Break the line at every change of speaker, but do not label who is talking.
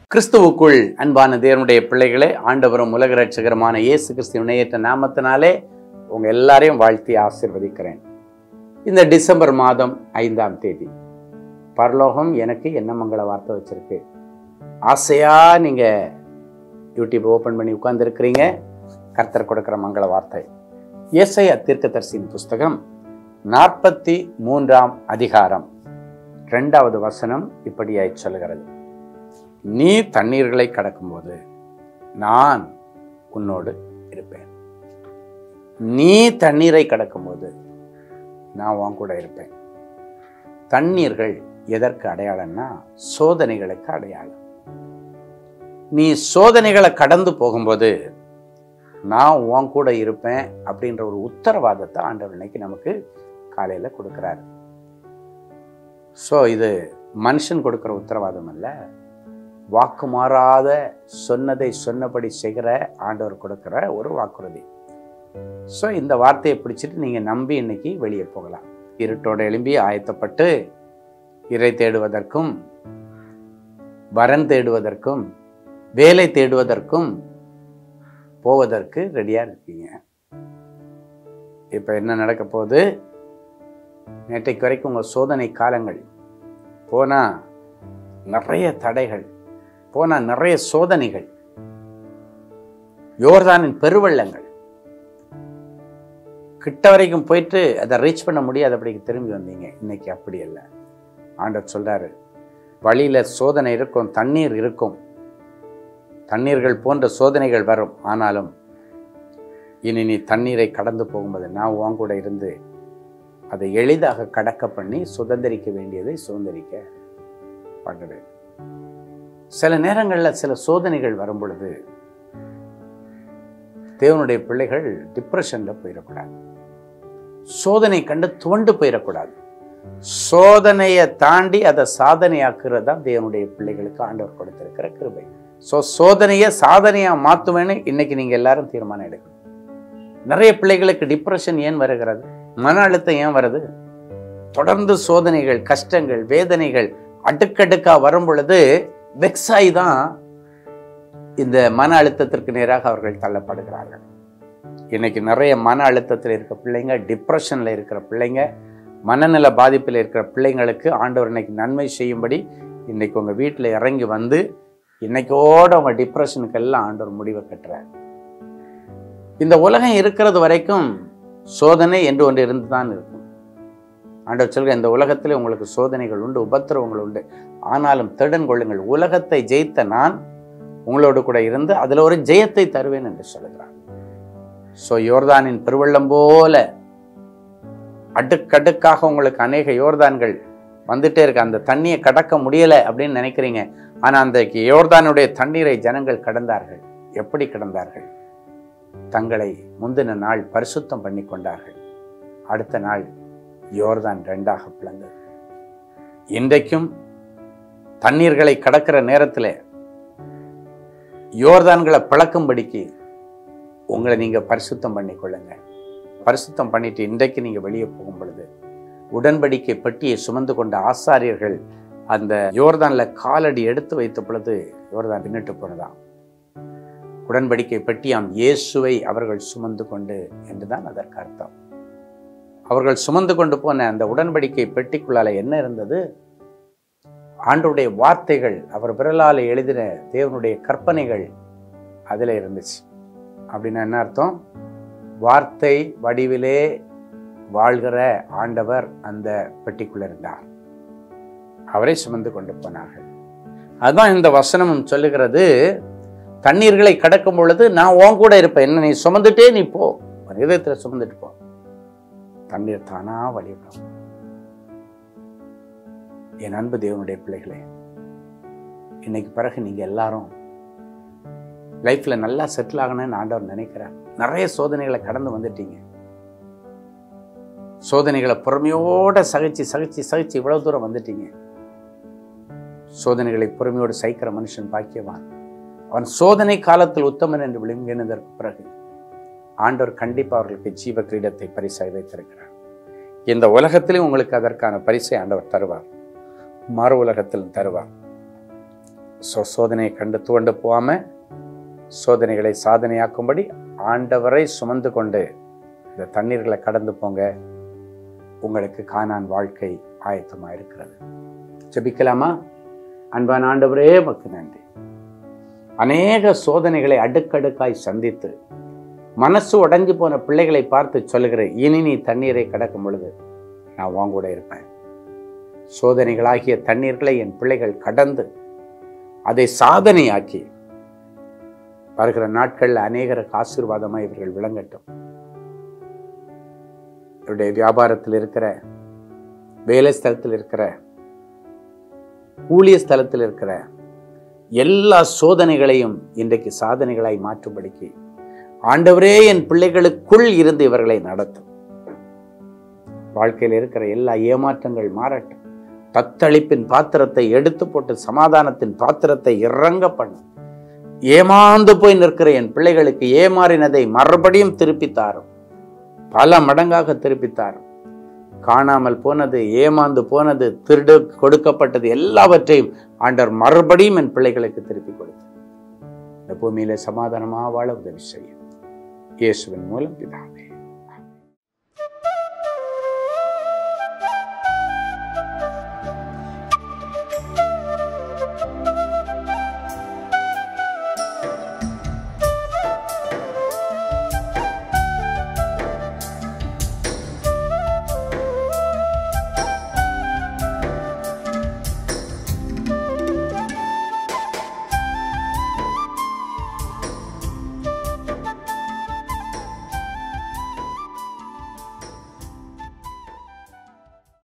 கிறிஸ்துவுக்குள் அன்பான தேவனுடைய பிள்ளைகளே ஆண்டவரும் உலக ரட்சகரமான இயேசு கிறிஸ்து இணையற்ற நாமத்தினாலே உங்க எல்லாரையும் வாழ்த்தி ஆசீர்வதிக்கிறேன் இந்த டிசம்பர் மாதம் ஐந்தாம் தேதி பரலோகம் எனக்கு என்ன மங்கள வார்த்தை வச்சிருக்கு ஆசையா நீங்க யூடியூப் ஓபன் பண்ணி உட்கார்ந்துருக்கிறீங்க கர்த்தர் கொடுக்கிற மங்கள வார்த்தை ஏசையா தீர்க்கதரிசியின் புஸ்தகம் நாற்பத்தி மூன்றாம் அதிகாரம் இரண்டாவது வசனம் இப்படியாய் சொல்கிறது நீ தண்ணீர்களை கடக்கும்போது நான் உன்னோடு இருப்பேன் நீ தண்ணீரை கடக்கும்போது நான் உன் கூட இருப்பேன் தண்ணீர்கள் எதற்கு அடையாளம்னா சோதனைகளுக்கு அடையாளம் நீ சோதனைகளை கடந்து போகும்போது நான் உன் கூட இருப்பேன் அப்படின்ற ஒரு உத்தரவாதத்தை ஆண்டவர் இன்னைக்கு நமக்கு காலையில் கொடுக்குறாரு ஸோ இது மனுஷன் கொடுக்குற உத்தரவாதம் அல்ல வாக்கு மாறாத சொன்னதை சொன்னபடி செய்கிற ஆண்டவர் கொடுக்கிற ஒரு வாக்குறுதி ஸோ இந்த வார்த்தையை பிடிச்சிட்டு நீங்கள் நம்பி இன்னைக்கு வெளியே போகலாம் இருட்டோட எழும்பி ஆயத்தப்பட்டு இறை தேடுவதற்கும் வரன் தேடுவதற்கும் வேலை தேடுவதற்கும் போவதற்கு ரெடியாக இருக்கீங்க இப்போ என்ன நடக்க போகுது நேற்றைக்கு வரைக்கும் உங்கள் சோதனை காலங்கள் போனால் நிறைய தடைகள் போனால் நிறைய சோதனைகள் யோர்தானின் பெருவெள்ளங்கள் கிட்ட வரைக்கும் போயிட்டு அதை ரீச் பண்ண முடியாதபடிக்கு திரும்பி வந்தீங்க இன்னைக்கு அப்படி இல்லை ஆண்டவர் சொல்றாரு வழியில சோதனை இருக்கும் தண்ணீர் இருக்கும் தண்ணீர்கள் போன்ற சோதனைகள் வரும் ஆனாலும் இனி நீ தண்ணீரை கடந்து போகும்போது நான் உன் கூட இருந்து அதை எளிதாக கடக்க பண்ணி சுதந்திரிக்க வேண்டியதை சுதந்திரிக்க பண்ணுவேன் சில நேரங்களில் சில சோதனைகள் வரும் பொழுது தேவனுடைய பிள்ளைகள் டிப்ரெஷனில் போயிடக்கூடாது சோதனை கண்டு துவண்டு போயிடக்கூடாது சோதனையை தாண்டி அதை சாதனையாக்குறது தான் தேவனுடைய பிள்ளைகளுக்கு ஆண்டவர் கொடுத்திருக்கிற கிருபை ஸோ சோதனையை சாதனையாக மாற்றுவேன்னு இன்னைக்கு நீங்கள் எல்லாரும் தீர்மானம் எடுக்கணும் நிறைய பிள்ளைகளுக்கு டிப்ரெஷன் ஏன் வருகிறது மன அழுத்தம் ஏன் வருது தொடர்ந்து சோதனைகள் கஷ்டங்கள் வேதனைகள் அடுக்கடுக்கா வரும் பொழுது வெக்ஸாய் தான் இந்த மன அழுத்தத்திற்கு நேராக அவர்கள் தள்ளப்படுகிறார்கள் இன்னைக்கு நிறைய மன அழுத்தத்தில் இருக்க பிள்ளைங்க டிப்ரெஷனில் இருக்கிற பிள்ளைங்க மனநல பாதிப்பில் இருக்கிற பிள்ளைங்களுக்கு ஆண்டவர் இன்னைக்கு நன்மை செய்யும்படி இன்னைக்கு உங்கள் வீட்டில் இறங்கி வந்து இன்னைக்கோட உங்க டிப்ரெஷனுக்கு எல்லாம் ஆண்டவர் முடிவை கட்டுறார் இந்த உலகம் இருக்கிறது வரைக்கும் சோதனை என்று ஒன்று இருந்து தான் இருக்கும் ஆண்டவர் சொல்க இந்த உலகத்தில் உங்களுக்கு சோதனைகள் உண்டு உபத்திரவங்கள் உண்டு ஆனாலும் திடன் கொள்ளுங்கள் உலகத்தை ஜெயித்த நான் உங்களோடு கூட இருந்து அதில் ஒரு ஜெயத்தை தருவேன் என்று சொல்கிறார் ஸோ யோர்தானின் பெருவெள்ளம் போல அடுக்கடுக்காக உங்களுக்கு அநேக யோர்தான்கள் வந்துட்டே இருக்கு அந்த தண்ணியை கடக்க முடியலை அப்படின்னு நினைக்கிறீங்க ஆனால் அந்த யோர்தானுடைய தண்ணீரை ஜனங்கள் கடந்தார்கள் எப்படி கடந்தார்கள் தங்களை முந்தின நாள் பரிசுத்தம் பண்ணி கொண்டார்கள் அடுத்த நாள் யோர்தான் ரெண்டாக பிளந்தது இன்றைக்கும் தண்ணீர்களை கடக்கிற நேரத்தில் யோர்தான்களை பழக்கும்படிக்கு உங்களை நீங்க பரிசுத்தம் பண்ணி கொள்ளுங்க பரிசுத்தம் பண்ணிட்டு இன்றைக்கு நீங்க வெளியே போகும் பொழுது உடன்படிக்கை பெட்டியை சுமந்து கொண்ட ஆசாரியர்கள் அந்த யோர்தான்ல காலடி எடுத்து வைத்த பொழுது யோர்தான் பின்னிட்டு போனதாம் உடன்படிக்கை பெட்டியாம் இயேசுவை அவர்கள் சுமந்து கொண்டு என்றுதான் அதற்கு அர்த்தம் அவர்கள் சுமந்து கொண்டு போன அந்த உடன்படிக்கை பெட்டிக்குள்ளால என்ன இருந்தது ஆண்டுடைய வார்த்தைகள் அவர் விரலால் எழுதின தேவனுடைய கற்பனைகள் அதில் இருந்துச்சு அப்படின்னா என்ன அர்த்தம் வார்த்தை வடிவிலே வாழ்கிற ஆண்டவர் அந்த பெட்டிக்குள்ள இருந்தார் அவரை சுமந்து கொண்டு போனார்கள் அதுதான் இந்த வசனமும் சொல்லுகிறது தண்ணீர்களை கடக்கும் பொழுது நான் உன் கூட இருப்பேன் என்ன நீ சுமந்துட்டே நீ போ உன் இதயத்தில் சுமந்துட்டு போ தண்ணீர் தானா வழிவிடும் என் அன்பு தேவனுடைய பிள்ளைகளே இன்னைக்கு பிறகு நீங்க எல்லாரும் லைஃப்ல நல்லா செட்டில் ஆகணும்னு ஆண்டவர் நினைக்கிறார் நிறைய சோதனைகளை கடந்து வந்துட்டீங்க சோதனைகளை பொறுமையோட சகிச்சு சகிச்சு சகிச்சு இவ்வளவு தூரம் வந்துட்டீங்க சோதனைகளை பொறுமையோடு சகிக்கிற மனுஷன் பாக்கியவான் அவன் சோதனை காலத்தில் உத்தமன் என்று விளங்கினதற்கு பிறகு ஆண்டவர் கண்டிப்பாக அவர்களுக்கு ஜீவ கிரீடத்தை பரிசாய் வைத்திருக்கிறார் இந்த உலகத்திலும் உங்களுக்கு அதற்கான பரிசை ஆண்டவர் தருவார் மறு உலகத்தில் தருவார் சோ சோதனையை கண்டு துவண்டு போகாம சோதனைகளை சாதனையாக்கும்படி ஆண்டவரை சுமந்து கொண்டு இந்த தண்ணீர்களை கடந்து போங்க உங்களுக்கு காணான் வாழ்க்கை ஆயத்தமாக இருக்கிறது ஜெபிக்கலாமா அன்பான ஆண்டவரே மக்கு நன்றி அநேக சோதனைகளை அடுக்கடுக்காய் சந்தித்து மனசு உடைஞ்சு போன பிள்ளைகளை பார்த்து சொல்லுகிற இனி நீ தண்ணீரை கடக்கும் பொழுது நான் உன் கூட இருப்பேன் சோதனைகளாகிய தண்ணீர்களை என் பிள்ளைகள் கடந்து அதை சாதனையாக்கி வருகிற நாட்களில் அநேகருக்கு ஆசீர்வாதமாக இவர்கள் விளங்கட்டும் இவருடைய வியாபாரத்தில் இருக்கிற வேலை ஸ்தலத்தில் இருக்கிற ஊழிய ஸ்தலத்தில் இருக்கிற எல்லா சோதனைகளையும் இன்றைக்கு சாதனைகளாய் மாற்றும்படிக்கு ஆண்டவரே என் பிள்ளைகளுக்குள் இருந்து இவர்களை நடத்தும் வாழ்க்கையில் இருக்கிற எல்லா ஏமாற்றங்கள் மாறட்டும் தத்தளிப்பின் பாத்திரத்தை எடுத்து போட்டு சமாதானத்தின் பாத்திரத்தை இறங்க பண்ணும் ஏமாந்து போய் நிற்கிற என் பிள்ளைகளுக்கு ஏமாறினதை மறுபடியும் திருப்பி தாரும் பல மடங்காக திருப்பி தாரும் காணாமல் போனது ஏமாந்து போனது திருடு கொடுக்கப்பட்டது எல்லாவற்றையும் ஆண்டவர் மறுபடியும் என் பிள்ளைகளுக்கு திருப்பி கொடுத்து இந்த பூமியில சமாதானமாக வாழ உதவி செய்யும் இயேசுவின் மூலம் பிதாவே